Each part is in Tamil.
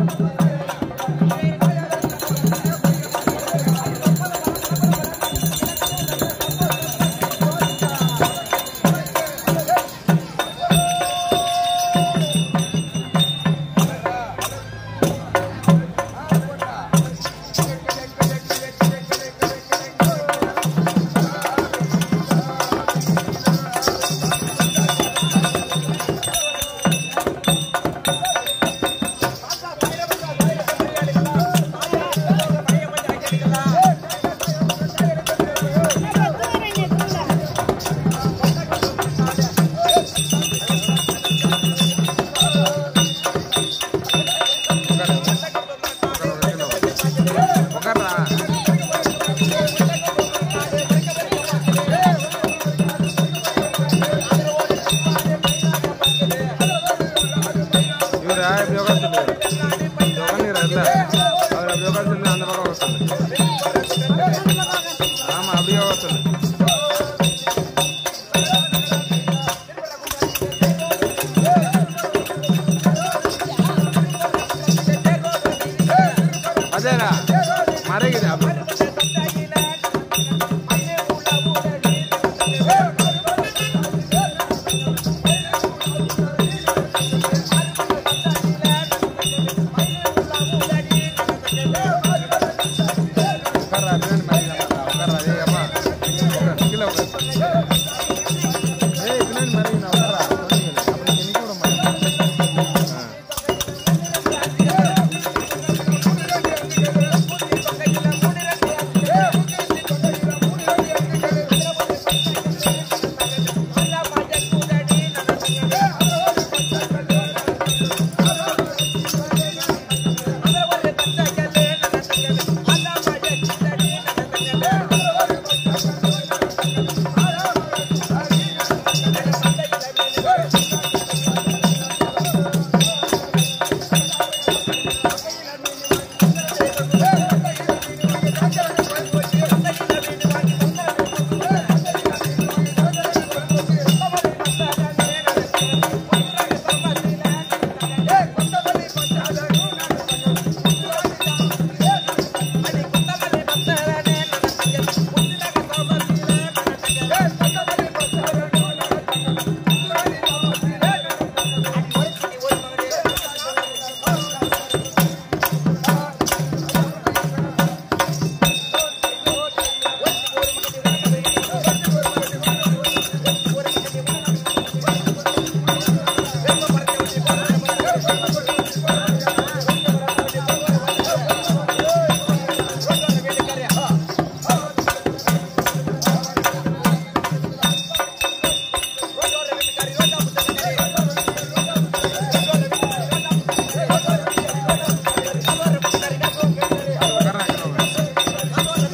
உட்கார்றா இவரா இப்படி உட்கார சொல்லு இப்படி உட்காந்துக்கிறாருல அவர் அப்படி உட்கார சொல்லு அந்த பக்கம் உட்கார சொல்லு ஆமா அப்படியே உட்கார சொல்லு அதேடா மறைக்குது அப்படி உட்கார்றா பின்னாடி மறைக்குதா உட்கார்றா ஏய் அம்மா உட்கார், கீழே உட்கார் ஏய் பின்னாடி மறைக்குதா உட்கார்றா சொன்னீங்களே அப்படி இங்க நிக்க விட மாட்டேன் ஆ உட்கார்றா கீழே உட்கார்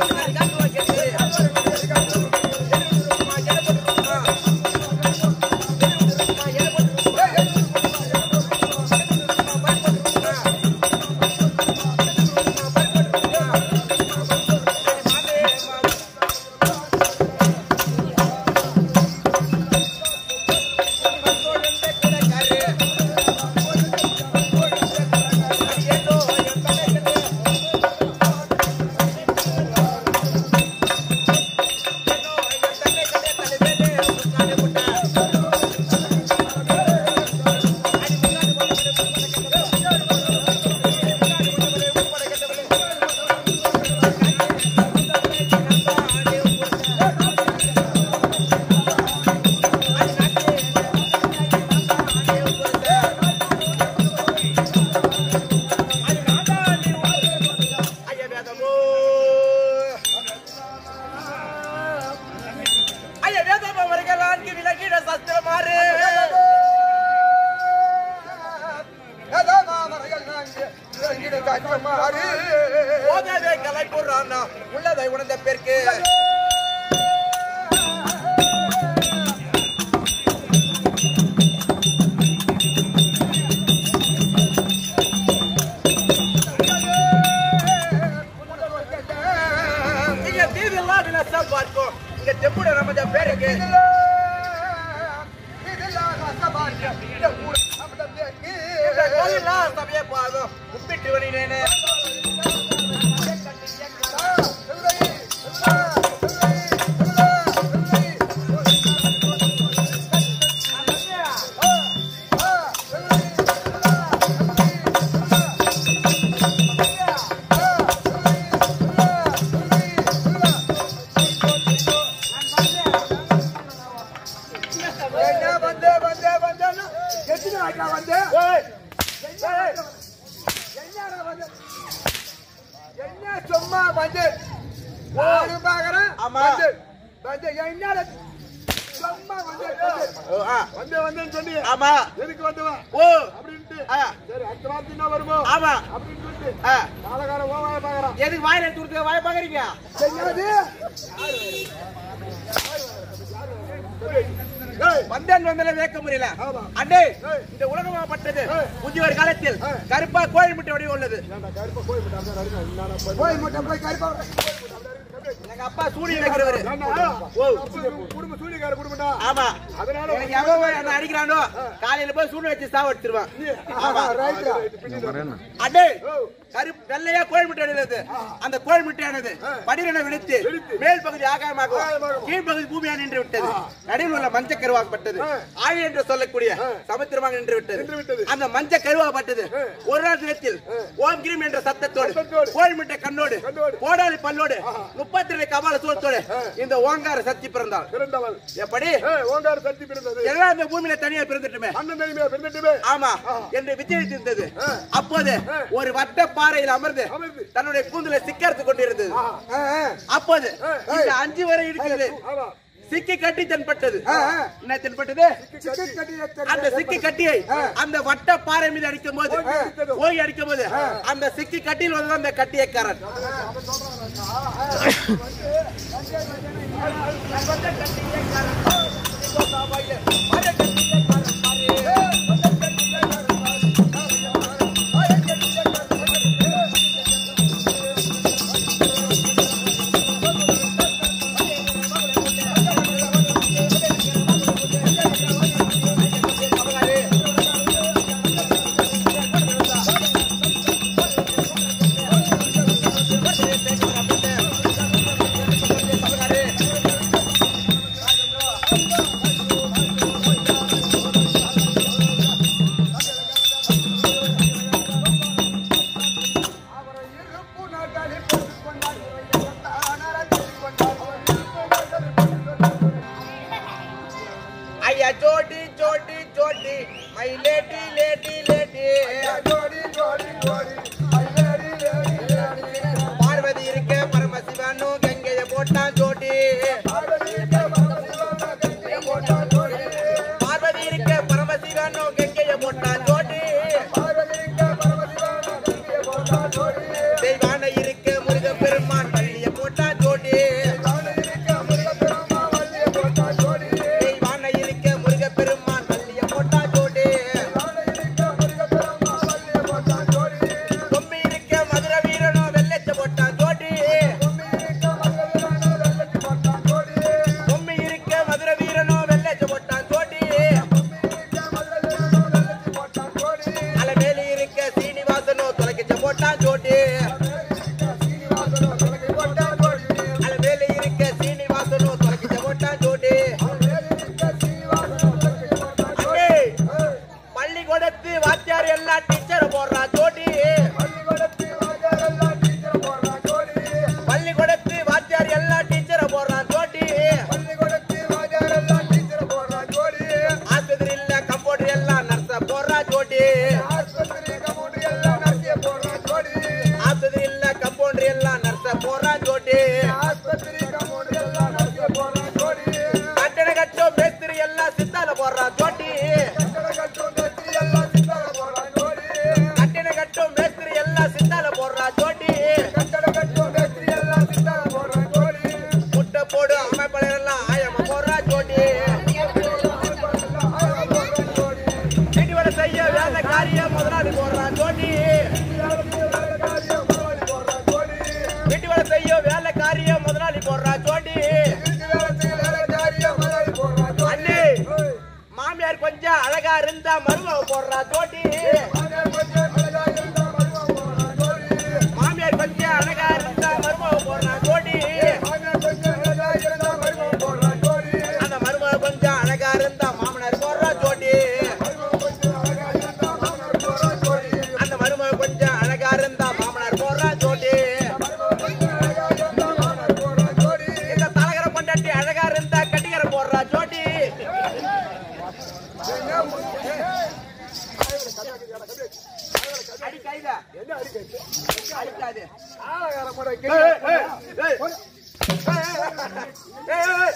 உள்ளதை உணர்ந்த பேருக்கு இங்க தீதெல்லாம் வினசம் பார்க்கும் இங்க தெப்புட நம்ம பேருக்கு இந்த கோயில்லாம் சபையை பாதும் கும்பிட்டு வணினேனே சும்மா வந்து நானும் பாக்குறேன் ஆமா. வந்து வந்து என்னடா சும்மா வந்து ஓ, ஆ, வந்து வந்தேன்னு சொன்னீங்க ஆமா எதுக்கு வந்துவா ஓ அப்படின்ட்டு ஆ, சரி அடுத்த வாரத்து என்ன வருமோ ஆமா அப்படின்னு சொல்லிட்டு ஆ, நாளகார ஓவாய பாக்குறான் எதுக்கு வாயில எடுத்து கொடுத்து வாய பாக்குறீங்க என்னது வந்தேன் வந்தல வேக்க முடியல ஆமா. அண்ணே ஏய். இந்த உலகமாப்பட்டது ஏய். முதியவர் காலத்தில் ஏய். கருப்பா கோயில் முட்டை வடிவம் உள்ளது போய் மட்டும் போய் கருப்பா எங்க அப்பா சூடி வைக்கிறவரு ஓ. குடும்ப சூரியக்கார குடும்பம்டா ஆமா அதனால எனக்கு எவன் என்ன அடிக்கிறானோ காலையில போய் சூடு வச்சு சாவ எடுத்துருவான் ஆமா ரைட்ரா வரேன் அண்ணே கருப்பு வெள்ளையா கோயில் முட்டை அடிக்கிறது அந்த கோயில் முட்டையானது படிரனை விடுத்து மேல் பகுதி ஆகாயமாக ஆகாயமாகவும். கீழ்ப்பகுதி பூமியா நின்று விட்டது நடுவில் உள்ள மஞ்ச கருவாகப்பட்டது ஆழி என்று சொல்லக்கூடிய சமுத்திரமாக நின்று நின்று விட்டது விட்டது. அந்த மஞ்ச கருவாகப்பட்டது ஒரு நாள் தினத்தில் ஓம் கிரீம் என்ற சத்தத்தோடு சத்தத்தோடு. கோயில் முட்டை கண்ணோடு கண்ணோடு. கோடாலி பல்லோடு முப்பத்தி ரெண்டு கபால சூரத்தோடு இந்த ஓங்கார சக்தி பிறந்தாள் பிறந்தவள் எப்படி ஏய், ஓங்கார சக்தி பிறந்தது எல்லாம் இந்த பூமியில தனியா பிறந்துட்டுமே அண்ணன் தனிமையா பிறந்துட்டுமே ஆமா என்று விஜயித்திருந்தது அப்போது ஒரு வட்ட பாறையில் அமர்ந்து அமர்ந்து. தன்னுடைய கூந்தலை சிக்கரித்துக் கொண்டிருந்தது ஆ, ஆ. அப்போது இந்த அஞ்சு வரை இருக்கிறது ஆமா சிக்கி கட்டி தென்பட்டது ஆ, ஆ. என்ன தென்பட்டது சிக்கி கட்டிய அந்த சிக்கி கட்டியை அந்த வட்ட பாறை மீது அடிக்கும் போது ஓங்கி அடித்தது. ஓங்கி அடிக்கும் போது அந்த சிக்கி கட்டியில் வந்து அந்த கட்டியக்காரன் ஐயா ஜோடி ஜோடி ஜோடி my lady lady lady Parvati இருக்க பரமசிவனு கங்கைய போட்டான் ஜோடி பார்வதி இருக்க பரமசிவனு கங்கைய போட்டான் ஜோடி தெய்வான இருக்க முருக பெருமான் பள்ளிய போட்டான் ஜோடி தெய்வான இருக்க முருக பெருமான் பள்ளிய போட்டான் ஜோடி பொம்மி இருக்க மதுர வீரனோ வெள்ளச்ச போட்டான் ஜோடி பொம்மி இருக்க மதுர வீரனோ வெள்ளச்ச போட்டான் ஜோடி அலமேலி இருக்க சீனிவாசனோ தொலைக்கச்ச போட்டான் ஜோடி அலமேலி இருக்க சீனிவாசனோ தொலைக்கச்ச போட்டான் ஜோடி அண்ணே, பள்ளிக்கூடத்து வாத்தியார் எல்லாம் டீச்சர் போடுறா ஜோடி பள்ளிக்கூடத்து வாத்தியார் எல்லாம் டீச்சர் போடுறான் ஜோடி ஆஸ்பத்திரி இல்ல கம்போடர் எல்லாம் நர்ஸ போடுறா ஜோடி ஆஸ்பத்திரி இல்ல கம்பவுண்டர் எல்லாம் நர்ஸ போடுறா ஜோடி கட்டண கட்டும் மேஸ்திரி எல்லாம் சித்தால போடுறா ஜோடி கட்டண கட்டும் மேஸ்திரி எல்லாம் சித்தால போடுறா ஜோடி முட்டை போடு அமைப்பாளர் எல்லாம் ஆயமா போடுறா ஜோடி வீட்டு வேலை செய்ய வேலை காரியம் முதலாளி போடுறான் ஜோடி வீட்டு வேலை செய்ய வேலை காரியம் முதலாளி போடுறா ஜோடி அண்ணே மாமியார் கொஞ்சம் அழகா இருந்தா மருமக போடுறா ஜோடி என்ன அடிக்கிறது? அடிக்காது ஆளகார முறை ஏய், ஏய், ஏய், ஏய். போடு. ஏய், ஏய், ஏய்.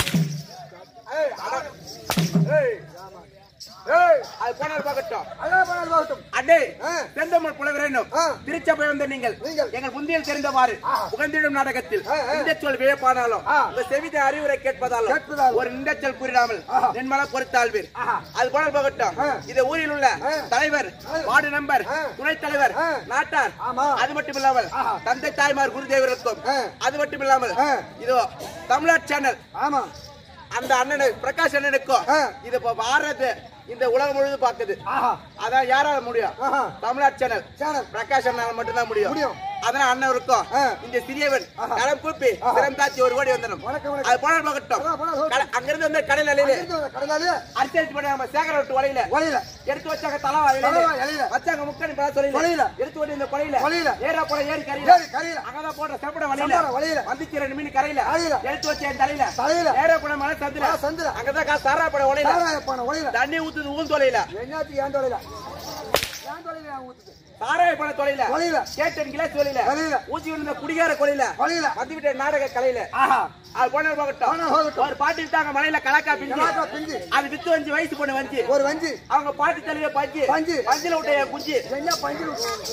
ஏய், ஆ- ஏய், ஏய், அது போனால் பார்க்கட்டும் அதான் பண்ணாது போகட்டும். அடே ஆ. செந்தமிழ் புலவரேனும் ஆ. திருச்சபை வந்த நீங்கள் நீங்கள். எங்கள் முந்தியில் தெரிந்தவாறு ஆ. புகழ்ந்திடும் நாடகத்தில் ஆ, ஆ. இந்த சொல் வியப்பானாலும் ஆ. உங்க செவித அறிவுரை கேட்பதாலும் கேட்பதாலும். ஒரு இந்த சொல் கூறிடாமல் ஆஹா. நென்மல பொறுத்தாள்வீர் ஆஹா. அது போல போகட்டும் ஆ. இந்த ஊரில் உள்ள ஆ. தலைவர் ஆ. வார்டு நம்பர் ஆ. துணைத் தலைவர் ஆ. நாட்டார் ஆமா. அது மட்டும் இல்லாமல் ஆஹா. தந்தை தாய்மார் குருதேவருக்கும் ஆ. அது மட்டும் இல்லாமல் ஆ. இதோ தமிழ்நாடு சேனல் ஆமா அந்த அண்ணனு பிரகாஷ் அண்ணனுக்கும் ஆ. இது இப்ப வாரது இந்த உலகம் முழுவதும் பாக்குது ஆஹா அதான் யாரால முடியும் ஆஹா தமிழ்நாடு சேனல் சேனல் பிரகாஷ் அண்ணால மட்டும்தான் முடியும் முடியும். அதனால அண்ணன் இருக்கும் ஆ. இந்த சிறியவன் ஆஹா. கடம் கூப்பி ஆஹா. சிரம் தாச்சி ஒரு கோடி வந்துடும் வணக்கம், வணக்கம். அது போனால் பார்க்கட்டும் அதான், போனால் போகட்டும். கடை- அங்கிருந்து வந்து கடல் அலையில அங்கிருந்து வந்த கடலாளி அரிசி பண்ணி நம்ம சேகர விட்டு வலையில வழியில எடுத்து வச்சாங்க தலவா தலவா இலையில. வச்சாங்க முக்கணி பழ வலையில. தொழில எடுத்து வந்து இந்த கொலையில வலையில. ஏறா போல ஏறி கரையில ஏறி கரையில. அங்கதான் போட்ட சாப்பிட வலையில சாப்பிட வலையில. வந்துச்சு ரெண்டு மீன் கரையில கரையில. எடுத்து வச்ச என் தலையில தலையில. ஏறா போன மலை சந்தில மலை சந்துல. அங்கதான் கா சாரா போட வலையில சாராயப்பான வழியில தண்ணி ஊத்துது ஊன் தொலையில என்னத்துக்கு ஏன் தொலைல ஏன் தொலைல ஏன் ஊத்துது சாராய போன தொலையில வலையில. கேட்டன் கிளாஸ் தொலையில வலையில. ஊசி விழுந்த குடிகார கொலையில வலையில. வந்துவிட்ட நாடக கலையில ஆஹா அது போன போகட்டும் போனா போகட்டும். ஒரு பாட்டு வித்தாங்க மலையில கலாக்கா பிஞ்சு கலாக்கா பிஞ்சு. அது வித்து வஞ்சு வயசு பொண்ணு வஞ்சி ஒரு வஞ்சி அவங்க பாட்டு தலையில பஞ்சு பஞ்சு. பஞ்சுல விட்ட என் குஞ்சு என்ன பஞ்சு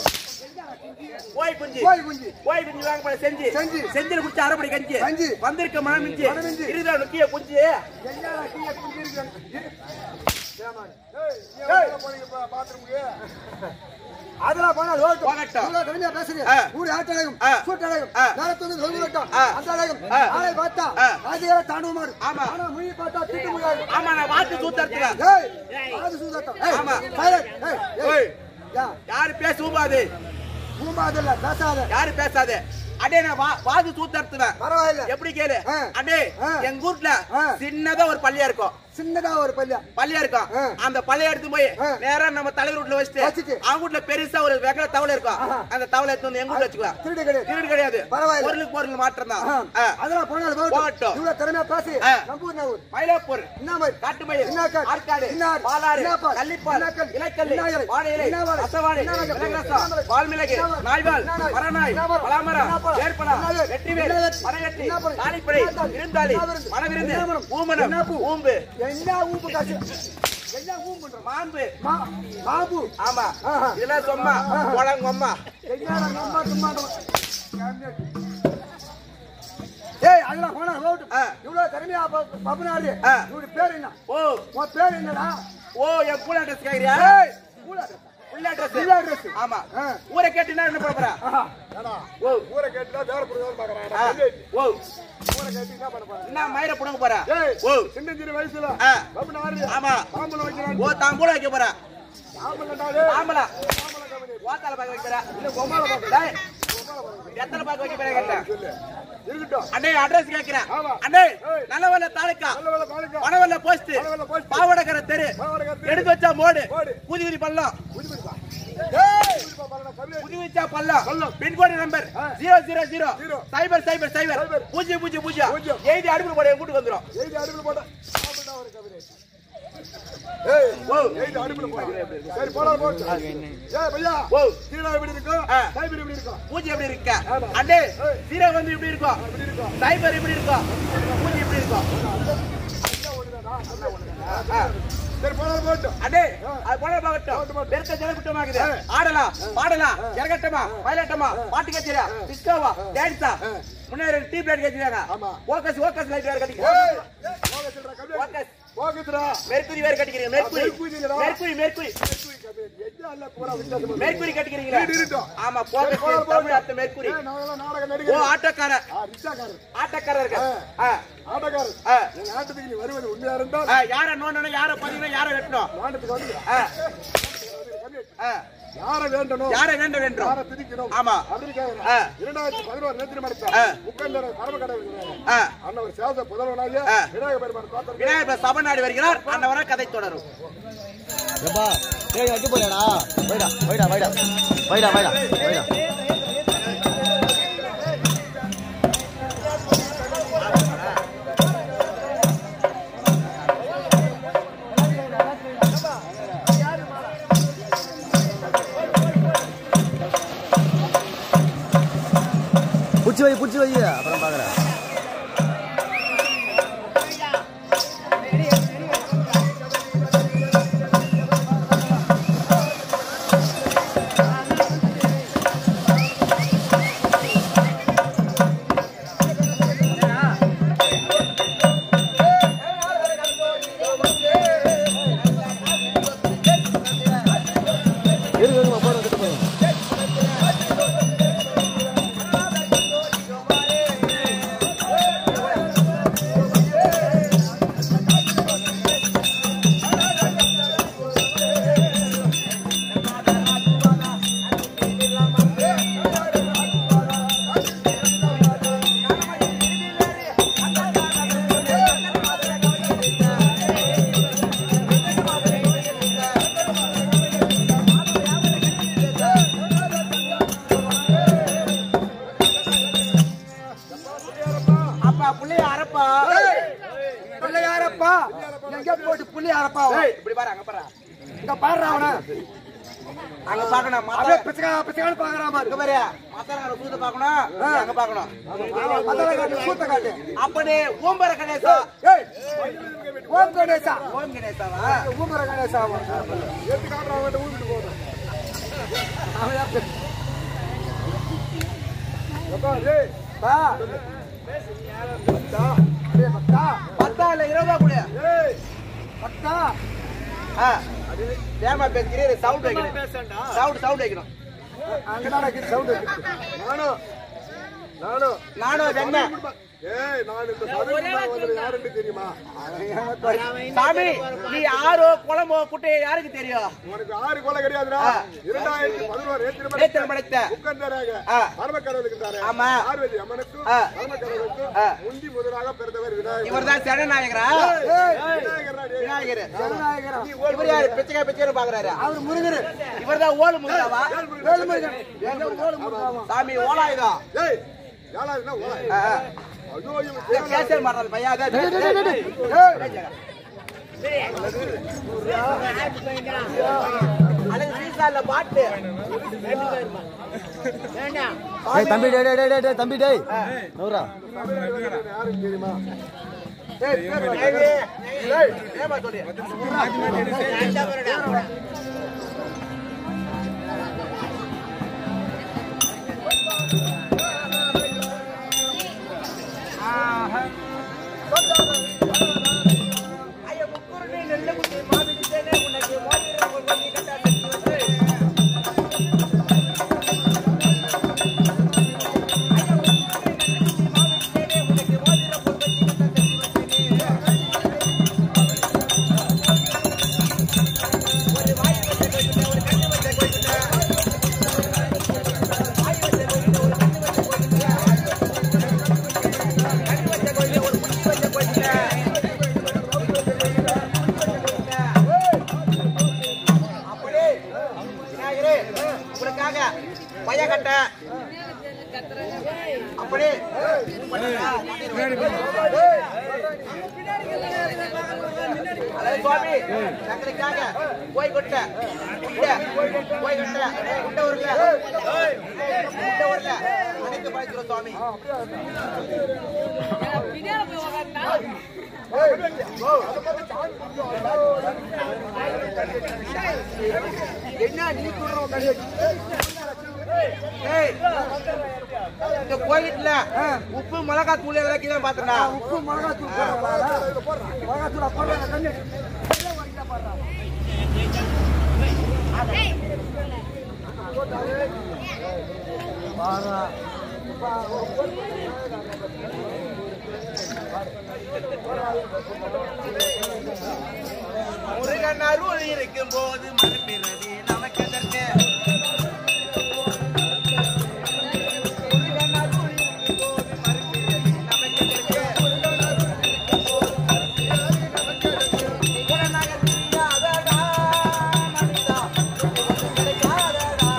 கோய் குஞ்சு கோய் குஞ்சு கோய் குஞ்சு வாங்க போல செஞ்சு செஞ்சு. செஞ்சில குடிச்ச அரைப்படி கஞ்சி கஞ்சி. வந்திருக்க மனமிஞ்சு மனமிஞ்சு. இருதா நுக்கிய குஞ்சு என்னடா கீழே குஞ்சு இருக்கு ஏமான். ஏய், போறீங்க பா- பாத்ரூமுக்கு. அதெல்லாம் போனா ரோட்டு. போகட்டும். இவ்வளவு கடுமையா பேசுறீங்க. ஆ. ஊரு ஆட்டழகும், ஆ. சூட்டழகும், ஆ. நேரத்துக்கு சொல்லிவிட்டோம். ஆ. அந்த அழகும், ஆ. ஆளை பார்த்தா, ஆ. ஆதியால தாண்டுவ மாடு. ஆமா. ஆனா மொழி பார்த்தா திட்டு முடியாது. ஆமா நான் வாத்து சூத்தறதுல ஏய், ஆது சூதாட்டம். ஏய், ஆமா. silent. ஏய், ஏய். ஏய். யா, யாரு பேச ஊம்பாது ஊம்பாதில்ல, பேசாத. யாரு பேசாது அடே நான் வா வாது சூத்தறதுவேன் பரவாயில்ல. எப்படி கேளு ஆ. அடே ஆ. எங்க ஊர்ல ஆ. சின்னதா ஒரு பள்ளியா இருக்கும் சின்னதா ஒரு பல்லியா பள்ளியா இருக்கும் ஆ. அந்த பள்ளியை எடுத்து போய் ஆ. நேரா நம்ம தலைவர் வீட்டுல வச்சுட்டு வச்சுட்டு. அவங்க வீட்டுல பெருசா ஒரு வெகல தவளை இருக்கும் ஆஹா. அந்த தவளை எடுத்து வந்து எங்க வீட்டுல வச்சுக்கலாம் திருடு கிடையாது திருடு கிடையாது பரவாயில்ல. பொருளுக்கு பொருள் மாற்றம் தான் ஆ. அதெல்லாம் போனால் போகட்டும். போகட்டும். இவ்வளவு திறமையா பேசி ஆ. நம்ம ஊர் என்ன ஊர் மயிலாப்பூர் என்ன மாதிரி காட்டுமயில் என்ன காட்டு? ஆற்காடு இன்னார், பாலாறு இன்னாப்பால், கள்ளிப்பால் இன்னாக்கல், இலக்கல்லி இன்னாயலை, வாழையிலை இன்னாவாழை, ரசவாழை இன்னாரகம், இலங்கரசம் இன்னாமலை, வால்மிளகு இன்னாவாழை, நாய்வால் இன்னாநாய், மரநாய் இன்னாமரம், பலாமரம் இன்னாப்பழம், ஏற்படா இன்னாவேல், வெற்றிவேல் இன்னாவேல், மரகட்டி இன்னாப்பழம், தாலிப்படை இன்னாத்தாள், இருந்தாளி இன்னாவிருந்து, மணவிருந்து இன்னாமரம், ஊமனம் இன்னாப்பூ, ஊம்பு என்ன ஊம்பு காசு என்ன ஊம்புன்ற மாம்பு மா மாபு ஆமா ஆஹா. இதெல்லாம் சொம்மா குளங்கொம்மா என்னடா நம்ம சும்மாண்டோம் ஏய் அதெல்லாம் போனா ரோட்டு ஆ. இவ்வளவு திறமையா பப்பனாரு ஆ. இவரு பேர் என்ன ஓ உன் பேர் என்னடா ஓ என் பூல அட்ரஸ் கேக்குறியா ஏய் பூலா புள்ள அட்ரஸ் பூலா அட்ரஸ் ஆமா ஆ. ஊரை கேட்டுனா என்ன பண்ண போறா ஆஹா ஓ ஊரை கேட்டுதான் வேற புரியாம ஆ. பாக்குறான் ஓ ஊரை கேட்டு என்ன பண்ண போறேன் என்ன மயிர புடுங்க போறா ஏய் ஓ சின்ன சின்ன வயசுல ஆ. பப்பனாரு ஆமா தாம்பலம் வைக்கிறான் ஓ தாம்பூல வைக்க போறா தாம்பலம்டா டேய் தாம்பலா தாம்பலம் கம்பெனி ஓத்தால பாக்க வைக்க போறா இல்ல பொம்மால பாக்க டேய் எத்தனை பாக்க வைக்க போறா கேட்டேன் சொல்லு இருக்கட்டும் அண்ணே அட்ரஸ் கேக்குறேன் ஆமா. அண்ணே ஏய். நல்லவல்ல தாலுக்கா நல்ல வேலை பாருங்க பணவல்ல போஸ்ட் பணவெல்ல post. பாவடகர தெரு பாவடகர தெரு. எடுத்து வச்சா மோடு மோடு. புதி புதி பள்ளம் புரியுதுப்பா ஏய் புரியுதுப்பா பாருடா கவிதை புதி வச்சா பள்ளம் பள்ளம். பின்கோடு நம்பர் ஆ. Zero zero zero zero. சைபர் சைபர் சைபர் சைபர். பூஜ்ஜியம் பூஜ்ஜியம் பூஜ்ஜியம் பூஜ்ஜியம். எழுதி அடுப்பு போட என் வீட்டுக்கு வந்துரும் எழுதி அடுப்புல போட்ட சாப்பிட்டா ஒரு கவிதை ஏய் ஓ எழுதி அடுப்புல போட சரி போடா போட்டு ஏய் பையா ஓ சீரா எப்படி இருக்கும் ஆ. சைபர் எப்படி இருக்கும் பூஜ்ஜியம் எப்படி இருக்க ஆமா. அண்ணே ஏய். ஜீரோ வந்து எப்படி இருக்கும் எப்படி இருக்கும் சைபர் எப்படி இருக்கும் பூஜ்ஜியம் எப்படி இருக்கும் ஆ. சரி போடா போட்டு அடே அது போல போட்டு, பார்க்கட்டும் போட்டு. பெருத்த ஜனக்கூட்டமாகுது ஆடலாம் பாடலாம் இறங்கட்டமா பயிலட்டமா பாட்டு கச்சேரியா டிஸ்கோவா டான்ஸா முன்னாடி டீ பிளேட் கட்டிக்கிறாங்க ஆமா. ஃபோக்கஸ் ஃபோக்கஸ் லைட் வேற ஏய் கட்டிக்கிறாங்க போக சொல்றா கவிதை ஃபோக்கஸ் போகுதுடா மெர்க்குரி வேற கட்டிக்கிறீங்க மெர்க்குரி மெர்க்குரி இல்லடா. மெர்க்குரி மெர்க்குரி எஜ்ஜா இல்ல பூரா வித்தியாசமா மெர்க்குரி கட்டிக்கிறீங்களா வீடு இருக்கட்டும். ஆமா சரி, போடா, ஃபோக்கஸ் போடா. தமிழ் அர்த்தம் மெர்க்குரி ஏய் நாங்கெல்லாம் நாடக ஓ நடிகர் ஆட்டோக்காரர் ஆ ரிக்ஷாக்காரர் ஆட்டோக்காரர் இருக்கு ஆ. ஆ ஆட்டக்காரர் ஆ. எங்க ஆட்டத்துக்கு நீ வருவது உண்மையா இருந்தால் ஆ, யார நோண்டணும் யார பதிவு யார வெட்டணும் ஆட்டத்துக்கு வந்து ஆ கம்மி. ஆ யாரை வேண்டணும் யார வேண்டும் என்றோம் யாரை திணிக்கணும் ஆமா. அப்படின்னு கேட்கணும். ஆ. இரண்டாயிரத்தி பதினோரு நேற்று ஆ. மடத்த முக்கந்தர பரம கடை இருக்கிறாங்க ஆ அண்ணன் ஒரு சேத புதல்வனாக ஆ. விநாயக பெருமான் பார்த்தோம் விநாயகர் சபநாடி வருகிறார் அன்னவர கதை தொடரும் எப்பா டேய் அடி போயடா வைடா வைடா வைடா வைடா வைடா வைடா ஏய் புடிச்சு வை புடிச்சு வை அப்புறம் பாக்குறேன் இருக்கு இருக்கு போறோம் கிட்ட போறோம் அப்பா புள்ளைய அரப்பா பிள்ளையாரப்பா எங்க போட்டு புள்ளையாரப்பா ஏய், இப்படி பாரு அங்க பாரு இங்க பாரு அவன அங்க பாக்கணும் அப்படியே மத்த பிச்சைக்கா பிச்சைக்கான்னு பாக்குறான் பாரு இங்க பாரு மத்தவங்க சூத்த பாக்கணும் நீ அங்க பாக்கணும் மத்தல காட்டு சூத்த காட்டு அப்படி ஓம்பர கணேசா ஏய் ஓம் கணேசா ஓம் கணேசாவா ஊமர கணேசா எடுத்து காட்டுறான் அவன் ஊம்பிட்டு போதும் அவன் யாரு? எப்பா, டேய், பா. பத்தா. டேய், பத்தா. பத்தா இல்ல இருபதா கூட ஏய், பத்தா. ஏமா பேசுகிறீர் சவுண்ட் வைக்கணும் சவுண்ட் சவுண்ட் வைக்கணும் அங்கதானே இருக்குது sound இருக்குது. நானும் நானும் நானும் வெண்ண ஏய் நான் இந்த சதுரங்க வந்தது யாருன்னு தெரியுமா சாமி நீ யாரோ குளமோ குட்டையோ யாருக்கு தெரியும் உனக்கு ஆறு கொலை கிடையாதுடா ஆ. இரண்டாயிரத்தி பதினோரு நேத்திரம் ஏத்திரம் படைத்த உட்கார்ந்தாராக ஆ. பரமக்கடவுளுக்கு இருந்தாரு ஆமா. பார்வதி அம்மனுக்கும் ஆ. பரமக்கடவுளுக்கும் ஆ. முந்தி முதலாக பிறந்தவர் விநாயகர் இவர் தான் சடநாயகரா விநாயகர்டா டேய். விநாயகர் ஜனநாயகரா. இவர் யாரு பிச்சைக்கா பிச்சைன்னு பாக்குறாரு அவர் முருகர் இவர் தான் ஓடு முருகாவா வேலுமுருகன் வேலுமுருகன் சாமி ஓலாயுதம் ஏய் யாராருன்னா ஓலை. ஆ, ஆ. ஐயோ இவன் இந்த கேசர் மாடுறது பையா அதான் டேய், டேய், டேய், டேய். அழகு சீசால பாட்டு ஏய் தம்பி டேய் டேய் டேய் டேய் தம்பி டேய் நூறா யாருக்கு தெரியுமா ஏமா சொல்லி ஐயா முக்குருணி நெல்லு குட்டி மாமிடிச்சேனே உனக்கு மோதிர ஒரு பண்ணி கட்டா கட்டி வந்து அப்படியே விநாயகரே உங்களுக்காக பைய கட்ட அப்படியே அழகு சுவாமி தங்களுக்காக போய் கொட்ட உண்டை, போய் கொட்ட உண்டை உருளை உண்டை உருளை அனைத்து படைக்கிறோம் சுவாமி என்ன நீ சொல்றவன் கிடையாது ஏய், இந்த கோயில்ல உப்பு மிளகா தூள் எல்லாம் கீழே பாத்துடா உப்பு மிளகாத்தூள் போடுறாங்களா மிளகாத்தூள் போடுறாங்க கண்ணு முருகன் அருள் இருக்கும் போது மறுபிறவி நமக்கு எதற்கு முருகன் அருள் இருக்கும் போது மறுபிறவி நமக்கு எதற்கு? புறநகர் தெரியாதடா, மனிதா, உனக்கு கிடைக்காதடா.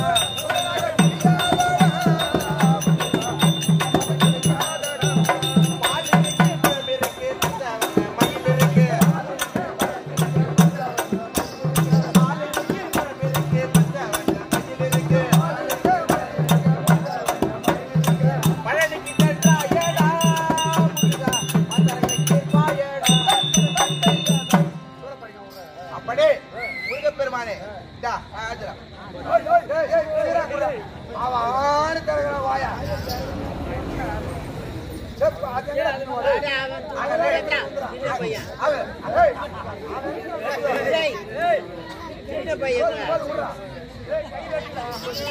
பாலிருக்கு, பெருமிருக்கு, தந்தவங்க மயில் இருக்கு பாலிருக்கு, பெருமிருக்கு, தந்தவங்க மயில் இருக்கு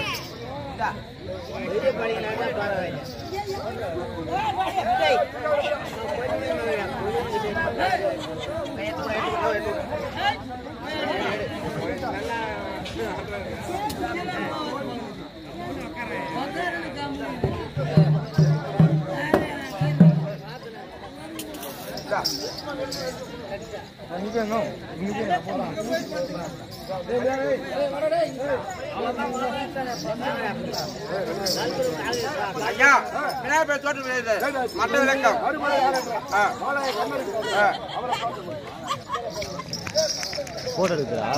இன்னைக்கு வேணும் இன்னைக்கு நான் போறேன் ஐயா விநாயகர் பேர் தோற்று விளையாடு மற்ற விளக்கம் மறுமலை யாரா ஆ, மாலாய கண்ணன் ஆ. அவரை பார்த்து போட்டோ எடுக்கிறா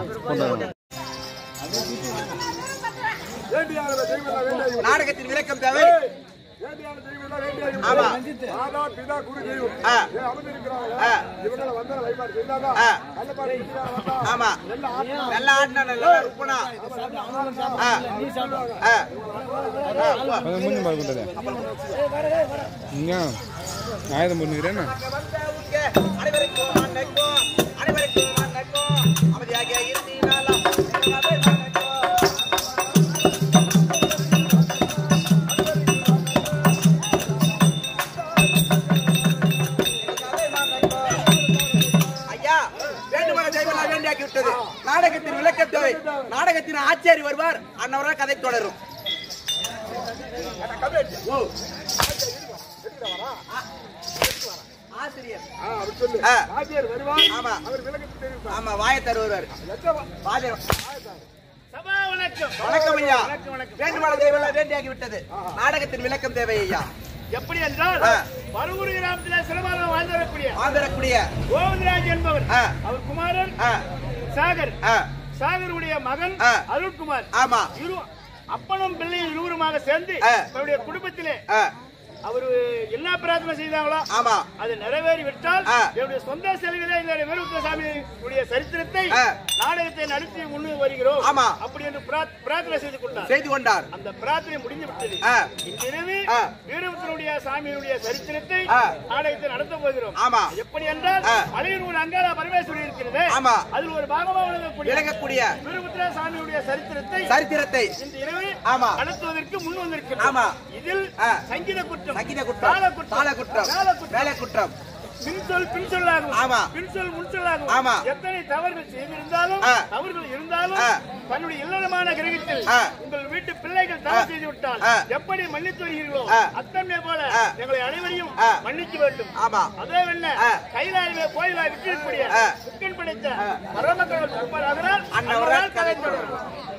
வேண்டியான தெய்வம் வேண்டிய நாடகத்தின் விளக்கம் தேவை வேண்டியான தெய்வம் வேண்டிய ஆமா. மாதா பிதா குரு தெய்வம் ஆ. ஏன் அமர்ந்திருக்கிறாங்களா ஆ. இவங்களை வந்தா வழிபாடு செய்தாதான் ஆ. கள்ளப்பாடு இருக்கிறாங்க வந்தா ஆமா நல்ல ஆத்மா நல்லா ஆடினா நல்லா ருப்பனா ஆ ஆ கொஞ்சம் ಮುಂದೆ ಮಾಡ್ಬಿಟ್ಟದೆ ಹಿಂಗ ಆಯ್ತು ಬಂದಿರೇನ வந்தவுக்கு அனைவருக்கும் வணக்கம் அனைவருக்கும் வணக்கம் அமைதியாக இருந்தீங்களா ஐயா வேண்டுமான தெய்வம் வேண்டியாக்கி விட்டது நாடகத்தின் விளக்கம் தேவை நாடகத்தின் ஆச்சாரி வருவார் அன்னவரால் கதை தொடரும் ஓ. ஆசிரியர் ஆ, அப்படி சொல்லு ஆ. ஆசிரியர் வருவார் ஆமா. அவர் விளக்கத்தை தெரிவிப்பார் ஆமா வாயை தருவார் எத்தனை வாஜர் சபா வணக்கம் வணக்கம் ஐயா வணக்கம் வணக்கம் வேண்டுமான தெய்வம் வேண்டியாகி விட்டது நாடகத்தின் விளக்கம் தேவை ஐயா எப்படி என்றால் ஆ. பருவூர் கிராமத்தில் சிலபாலம் வாழ்ந்து வரக்கூடிய ஆதரக்கூடிய கோவிந்தராஜ் என்பவர் ஆ. அவர் குமாரன் ஆ, சாகர் ஆ, சாகருடைய மகன் ஆ. அருள்குமார் ஆமா இரு அப்பனும் பிள்ளையும் இருவருமாக சேர்ந்து ஆ. அவருடைய குடும்பத்திலே ஆ, அவர் என்ன பிரார்த்தனை செய்தாங்களோ ஆமா அது நிறைவேறி விட்டால் ஆ. என்னுடைய சொந்த செலவிலே இந்த வீரபுத்திர சாமியுடைய சரித்திரத்தை ஆ. நாடகத்தை நடத்தி முன்னு வருகிறோம் ஆமா. அப்படி என்று பிரார்த்- பிரார்த்தனை செய்து கொண்டார் செய்து கொண்டார் அந்த பிரார்த்தனை முடிந்து விட்டது ஆ. இன்றிரவு ஆ. வீரபுத்தனுடைய சாமியினுடைய சரித்திரத்தை ஆ. நாடகத்தை நடத்த போகிறோம் ஆமா. எப்படி என்றால் ஆ. அலையூர் அங்காள பரமேஸ்வரி இருக்கிறது ஆமா. அதில் ஒரு பாகமாக விளங்கக்கூடிய விளங்கக்கூடிய வீரபுத்திர சாமியுடைய சரித்திரத்தை சரித்திரத்தை இன்று இரவு ஆமா. நடத்துவதற்கு முன் வந்திருக்கிறது ஆமா. இதில் ஆ. சங்கீத குற்றம் சங்கீத குற்றம் தாள குற்றம் தாள குற்றம் மேல குற்றம் வேலை குற்றம் பின்சொல் பின்சொல்லாகும் ஆமா. பின்சொல் முன்சொல்லாகும் ஆமா. எத்தனை தவறுகள் செய்திருந்தாலும் ஆ. தவறுகள் இருந்தாலும் ஆ. தன்னுடைய இல்லறமான கிரகத்தில் ஆ. உங்கள் வீட்டு பிள்ளைகள் தவறு ஆ. செய்து விட்டால் ஆ. எப்படி மன்னித்து வருகிறீர்களோ ஆ. அத்தனை போல ஆ. எங்களை அனைவரையும் ஆ. மன்னிக்க வேண்டும் ஆமா அதே வெள்ள ஆ. கைலாயிலே கோயிலாய் விட்டிருக்கக்கூடிய ஆ. புக்கன் படைத்த பரமக்கடவுள் திருப்பார் அதனால் அன்னவரால் அன்னவரால் கதை தொடரும்